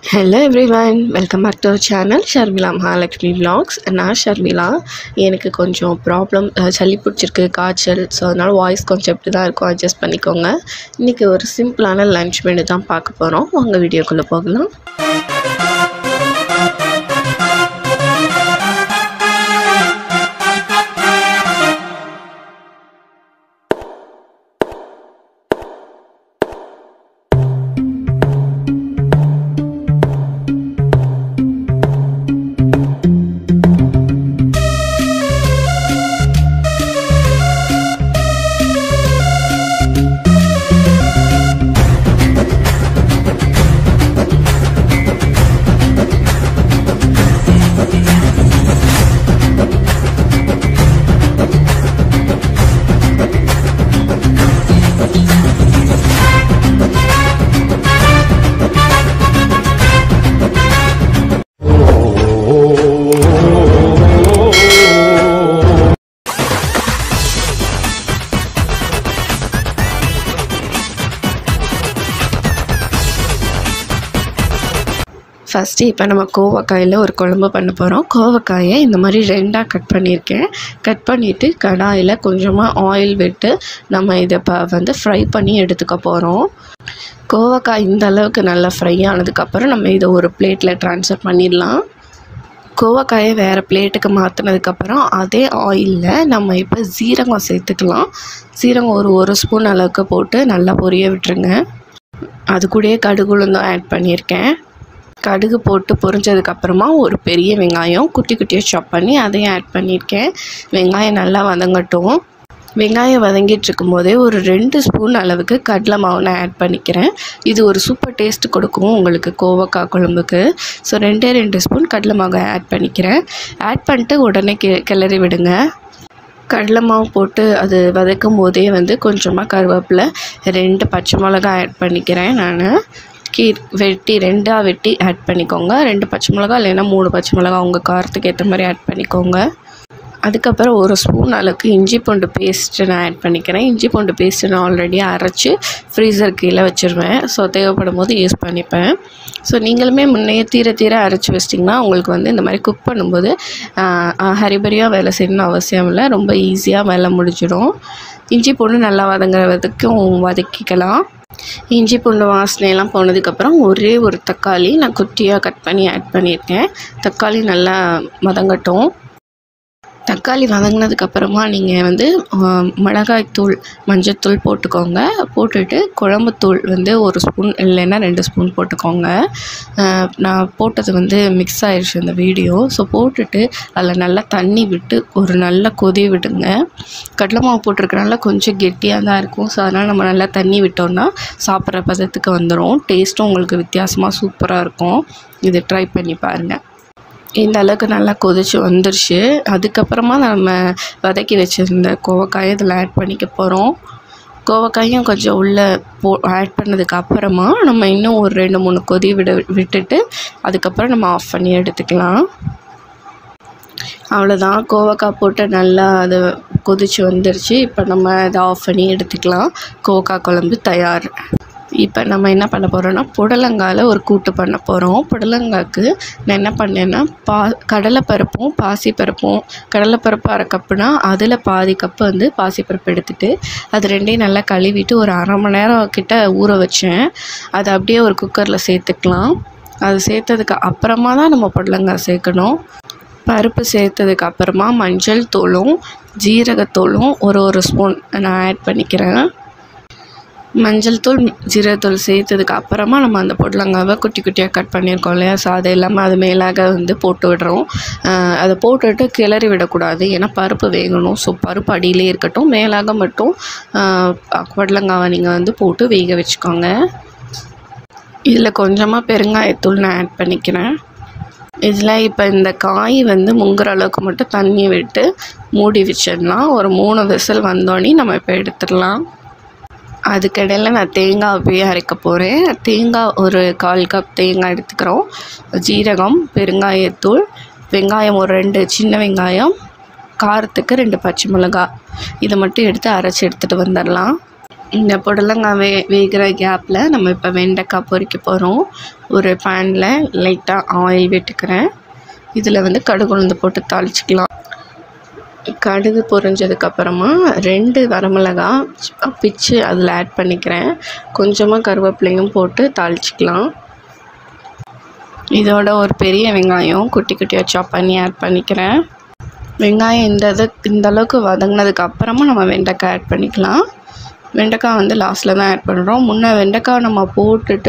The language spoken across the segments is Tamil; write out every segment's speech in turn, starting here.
hello everyone welcome back to channel Sharmila Mahalakshmi vlogs நான் ஷர்மிளா எனக்கு கொஞ்சம் ப்ராப்ளம் சளி பிடிச்சிருக்கு காய்ச்சல் ஸோ அதனால் வாய்ஸ் கொஞ்சம் இப்படி தான் இருக்கும் அட்ஜஸ்ட் பண்ணிக்கோங்க இன்றைக்கி ஒரு சிம்பிளான லன்ச் மெனு தான் பார்க்க போகிறோம் உங்கள் வீடியோக்குள்ளே போகலாம் ஃபஸ்ட்டு இப்போ நம்ம கோவக்காயில் ஒரு குழம்பு பண்ண போகிறோம் கோவக்காயை இந்த மாதிரி ரெண்டாக கட் பண்ணியிருக்கேன் கட் பண்ணிவிட்டு கடாயில் கொஞ்சமாக ஆயில் விட்டு நம்ம இதை இப்போ வந்து ஃப்ரை பண்ணி எடுத்துக்க போகிறோம் கோவக்காய் இந்த அளவுக்கு நல்லா ஃப்ரை ஆனதுக்கப்புறம் நம்ம இதை ஒரு பிளேட்டில் ட்ரான்ஸ்ஃபர் பண்ணிடலாம் கோவக்காயை வேறு பிளேட்டுக்கு மாற்றினதுக்கப்புறம் அதே ஆயிலில் நம்ம இப்போ சீரகம் சேர்த்துக்கலாம் சீரகம் ஒரு ஒரு ஸ்பூன் அளவுக்கு போட்டு நல்லா பொரிய விட்டுருங்க அது கூடயே கடுகு உளுந்தும் ஆட் பண்ணியிருக்கேன் கடுகு போட்டு பொரிஞ்சதுக்கப்புறமா ஒரு பெரிய வெங்காயம் குட்டி குட்டியாக சாப் பண்ணி அதையும் ஆட் பண்ணியிருக்கேன் வெங்காயம் நல்லா வதங்கட்டும் வெங்காயம் வதங்கிட்டு இருக்கும்போதே ஒரு ரெண்டு ஸ்பூன் அளவுக்கு கடலை மாவு நான் ஆட் பண்ணிக்கிறேன் இது ஒரு சூப்பர் டேஸ்ட் கொடுக்கும் உங்களுக்கு கோவக்காய் குழம்புக்கு ஸோ ரெண்டே ரெண்டு ஸ்பூன் கடலை மாவு ஆட் பண்ணிக்கிறேன் ஆட் பண்ணிட்டு உடனே கி கிளறி விடுங்க கடலை மாவு போட்டு அது வதக்கும் போதே வந்து கொஞ்சமாக கருவேப்பிலை ரெண்டு பச்சை மிளகா ஆட் பண்ணிக்கிறேன் நான் கீ வெட்டி ரெண்டாக வெட்டி ஆட் பண்ணிக்கோங்க ரெண்டு பச்சை மிளகா இல்லைன்னா மூணு பச்சை மிளகா உங்கள் காரத்துக்கு ஏற்ற மாதிரி ஆட் பண்ணிக்கோங்க அதுக்கப்புறம் ஒரு ஸ்பூன் அளவுக்கு இஞ்சி பூண்டு பேஸ்ட்டு நான் ஆட் பண்ணிக்கிறேன் இஞ்சி பூண்டு பேஸ்ட்டு நான் ஆல்ரெடி அரைச்சி ஃப்ரீசர் கீழே வச்சுருவேன் ஸோ தேவைப்படும் போது யூஸ் பண்ணிப்பேன் ஸோ நீங்களுமே முன்னையே தீர தீர அரைச்சி வச்சிட்டிங்கன்னா உங்களுக்கு வந்து இந்த மாதிரி குக் பண்ணும்போது ஹரிபரியாக வேலை செய்யணும்னு அவசியம் இல்லை ரொம்ப ஈஸியாக வேலை முடிஞ்சிடும் இஞ்சி பூண்டு நல்லா வதங்குற வரைக்கும் வதக்கிக்கலாம் இஞ்சி பூண்டு வாசனையெல்லாம் போனதுக்கப்புறம் ஒரே ஒரு தக்காளி நான் குட்டியாக கட் பண்ணி ஆட் பண்ணியிருக்கேன் தக்காளி நல்லா வதங்கட்டும் தக்காளி வதங்கினதுக்கப்புறமா நீங்கள் வந்து மிளகாய்த்தூள் மஞ்சத்தூள் போட்டுக்கோங்க போட்டுட்டு குழம்புத்தூள் வந்து ஒரு ஸ்பூன் இல்லைன்னா ரெண்டு ஸ்பூன் போட்டுக்கோங்க நான் போட்டது வந்து மிக்ஸ் ஆயிடுச்சு இந்த வீடியோ ஸோ போட்டுட்டு அதில் நல்லா தண்ணி விட்டு ஒரு நல்ல கொதி விடுங்க கடலை மாவு போட்டிருக்கனால கொஞ்சம் கெட்டியாக தான் இருக்கும் ஸோ அதனால் நம்ம நல்லா தண்ணி விட்டோம்னா சாப்பிட்ற பதத்துக்கு வந்துடும் டேஸ்ட்டும் உங்களுக்கு வித்தியாசமாக சூப்பராக இருக்கும் இது ட்ரை பண்ணி பாருங்கள் இந்த அளவுக்கு நல்லா கொதிச்சு வந்துருச்சு அதுக்கப்புறமா நம்ம வதக்கி வச்சுருந்த கோவக்காயை இதில் ஆட் பண்ணிக்க போகிறோம் கோவக்காயும் கொஞ்சம் உள்ளே போ ஆட் பண்ணதுக்கு அப்புறமா நம்ம இன்னும் ஒரு ரெண்டு மூணு கொதி விட விட்டுட்டு அதுக்கப்புறம் நம்ம ஆஃப் பண்ணி எடுத்துக்கலாம் அவ்வளோதான் கோவக்காய் போட்டு நல்லா அது கொதிச்சு வந்துருச்சு இப்போ நம்ம அதை ஆஃப் பண்ணி எடுத்துக்கலாம் கோவக்காய் குழம்பு தயார் இப்போ நம்ம என்ன பண்ண போகிறோம்னா புடலங்காயில் ஒரு கூட்டு பண்ண போகிறோம் புடலங்காய்க்கு நான் என்ன பண்ணேன்னா பா கடலைப்பருப்பும் பாசிப்பருப்பும் கடலைப்பருப்பு அரை கப்புனா அதில் பாதி கப்பு வந்து பாசிப்பருப்பு எடுத்துகிட்டு அது ரெண்டையும் நல்லா கழுவிட்டு ஒரு அரை மணி நேரம் கிட்ட ஊற வச்சேன் அதை அப்படியே ஒரு குக்கரில் சேர்த்துக்கலாம் அது சேர்த்ததுக்கு அப்புறமா தான் நம்ம புடலங்காய் சேர்க்கணும் பருப்பு சேர்த்ததுக்கு அப்புறமா மஞ்சள் தூளும் ஜீரகத்தூளும் ஒரு ஒரு ஸ்பூன் நான் ஆட் பண்ணிக்கிறேன் மஞ்சள் தூள் ஜீரகத்தூள் சேர்த்ததுக்கு அப்புறமா நம்ம அந்த பொடலங்காவை குட்டி குட்டியாக கட் பண்ணியிருக்கோம் இல்லையா ஸோ அது எல்லாமே அது மேலாக வந்து போட்டு விடுறோம் அதை போட்டுட்டு கிளறி விடக்கூடாது ஏன்னா பருப்பு வேகணும் ஸோ பருப்பு அடியிலே இருக்கட்டும் மேலாக மட்டும் பொடலங்காவை நீங்கள் வந்து போட்டு வேக வச்சுக்கோங்க இதில் கொஞ்சமாக பெருங்காயத்தூள் நான் ஆட் பண்ணிக்கிறேன் இதில் இப்போ இந்த காய் வந்து முங்குற அளவுக்கு மட்டும் தண்ணி விட்டு மூடி வச்சிடலாம் ஒரு மூணு விசில் வந்தோடனே நம்ம இப்போ எடுத்துடலாம் அதுக்கிடையில் நான் தேங்காய் போய் அரைக்க போகிறேன் தேங்காய் ஒரு கால் கப் தேங்காய் எடுத்துக்கிறோம் ஜீரகம் பெருங்காயத்தூள் வெங்காயம் ஒரு ரெண்டு சின்ன வெங்காயம் காரத்துக்கு ரெண்டு பச்சை மிளகாய் இதை மட்டும் எடுத்து அரைச்சி எடுத்துகிட்டு வந்துடலாம் இந்த புடலங்காய் வே வேகிற கேப்பில் நம்ம இப்போ வெண்டைக்காய் பொரிக்க போகிறோம் ஒரு பேனில் லைட்டாக ஆயில் விட்டுக்கிறேன் இதில் வந்து கடுகு உளுந்து போட்டு தாளிச்சிக்கலாம் கடுகு பொரிஞ்சதுக்கப்புறமா ரெண்டு வரமிளகா பிச்சு அதில் ஆட் பண்ணிக்கிறேன் கொஞ்சமாக கருவேப்பிலையும் போட்டு தாளிச்சிக்கலாம் இதோட ஒரு பெரிய வெங்காயம் குட்டி குட்டியாக சாப் பண்ணி ஆட் பண்ணிக்கிறேன் வெங்காயம் இந்த இது இந்த அளவுக்கு வதங்கினதுக்கு அப்புறமா நம்ம வெண்டைக்காய் ஆட் பண்ணிக்கலாம் வெண்டைக்காய் வந்து லாஸ்ட்டில் தான் ஆட் பண்ணுறோம் முன்னே வெண்டைக்காய் நம்ம போட்டுட்டு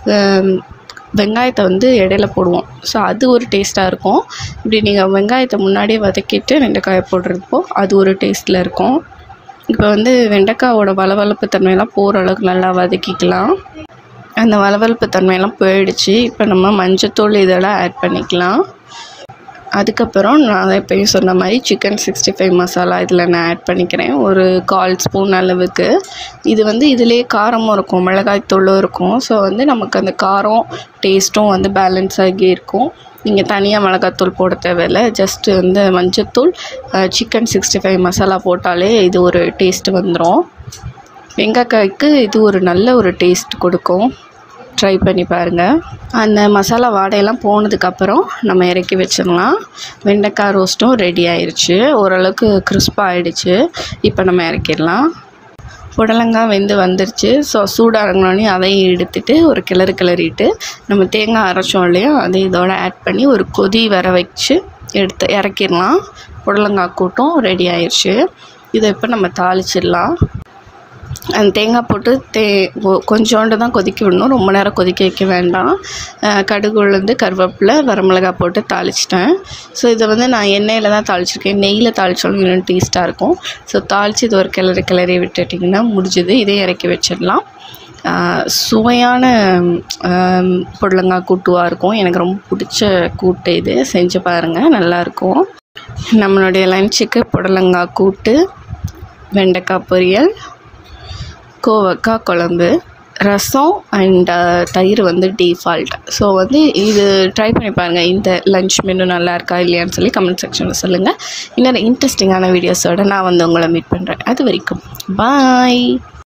வெங்காயத்தை வந்து இடையில போடுவோம் ஸோ அது ஒரு டேஸ்ட்டாக இருக்கும் இப்படி நீங்கள் வெங்காயத்தை முன்னாடியே வதக்கிட்டு வெண்டைக்காயை போடுறப்போ அது ஒரு டேஸ்ட்டில் இருக்கும் இப்போ வந்து வெண்டைக்காயோட வளவளப்பு தன்மையெல்லாம் போகிற அளவுக்கு நல்லா வதக்கிக்கலாம் அந்த வளவளப்பு தன்மையெல்லாம் போயிடுச்சு இப்போ நம்ம மஞ்சத்தூள் இதெல்லாம் ஆட் பண்ணிக்கலாம் அதுக்கப்புறம் நான் எப்பயும் சொன்ன மாதிரி சிக்கன் சிக்ஸ்டி ஃபைவ் மசாலா இதில் நான் ஆட் பண்ணிக்கிறேன் ஒரு கால் ஸ்பூன் அளவுக்கு இது வந்து இதிலே காரமும் இருக்கும் மிளகாய் தூளும் இருக்கும் ஸோ வந்து நமக்கு அந்த காரம் டேஸ்ட்டும் வந்து பேலன்ஸ் ஆகி இருக்கும் நீங்கள் தனியாக மிளகாத்தூள் போட தேவையில்ல ஜஸ்ட்டு வந்து மஞ்சத்தூள் சிக்கன் சிக்ஸ்டி ஃபைவ் மசாலா போட்டாலே இது ஒரு டேஸ்ட் வந்துடும் வெங்காய்க்காய்க்கு இது ஒரு நல்ல ஒரு டேஸ்ட் கொடுக்கும் ட்ரை பண்ணி பாருங்கள் அந்த மசாலா வாடையெல்லாம் போனதுக்கப்புறம் நம்ம இறக்கி வச்சிடலாம் வெண்டைக்காய் ரோஸ்ட்டும் ரெடி ஆயிடுச்சு ஓரளவுக்கு கிறிஸ்பாக ஆயிடுச்சு இப்போ நம்ம இறக்கிடலாம் புடலங்காய் வெந்து வந்துருச்சு ஸோ சூடாக இறங்கினோடனே அதையும் எடுத்துட்டு ஒரு கிளறு கிளறிட்டு நம்ம தேங்காய் அரைச்சோம் இல்லையா அதை இதோட ஆட் பண்ணி ஒரு கொதி வர வச்சு எடுத்து இறக்கிடலாம் புடலங்காய் கூட்டம் ரெடி ஆயிடுச்சு இதை இப்போ நம்ம தாளிச்சிடலாம் அந்த தேங்காய் போட்டு தே கொ- கொஞ்சோண்டு தான் கொதிக்க விடணும் ரொம்ப நேரம் கொதிக்க வைக்க வேண்டாம் அஹ் கடுகு உளுந்து கருவேப்பிலை வரமிளகாய் போட்டு தாளிச்சிட்டேன் ஸோ இதை வந்து நான் எண்ணெயில் தான் தாளிச்சிருக்கேன் நெய்யில் தாளிச்சாலும் இன்னும் டேஸ்ட்டாக இருக்கும் ஸோ தாளித்து இது ஒரு கிளறி கிளறி விட்டுட்டிங்கன்னா முடிஞ்சுது இதே இறக்கி வச்சிடலாம் ஆஹ் சுவையான ஆம், புடலங்காய் கூட்டுவாக இருக்கும் எனக்கு ரொம்ப பிடிச்ச கூட்டு இது செஞ்சு பாருங்கள் நல்லாயிருக்கும் நம்மளுடைய லஞ்சுக்கு புடலங்காய் கூட்டு வெண்டைக்காய் பொரியல் கோவக்காய் குழம்பு ரசம் அண்ட் தயிர் வந்து டிஃபால்ட் ஸோ வந்து இது ட்ரை பண்ணி பாருங்கள் இந்த லஞ்ச் மெனு நல்லா இருக்கா இல்லையான்னு சொல்லி கமெண்ட் செக்ஷனில் சொல்லுங்கள் இன்னொரு இன்ட்ரெஸ்டிங்கான வீடியோஸோட நான் வந்து உங்களை மீட் பண்ணுறேன் அது வரைக்கும் பாய்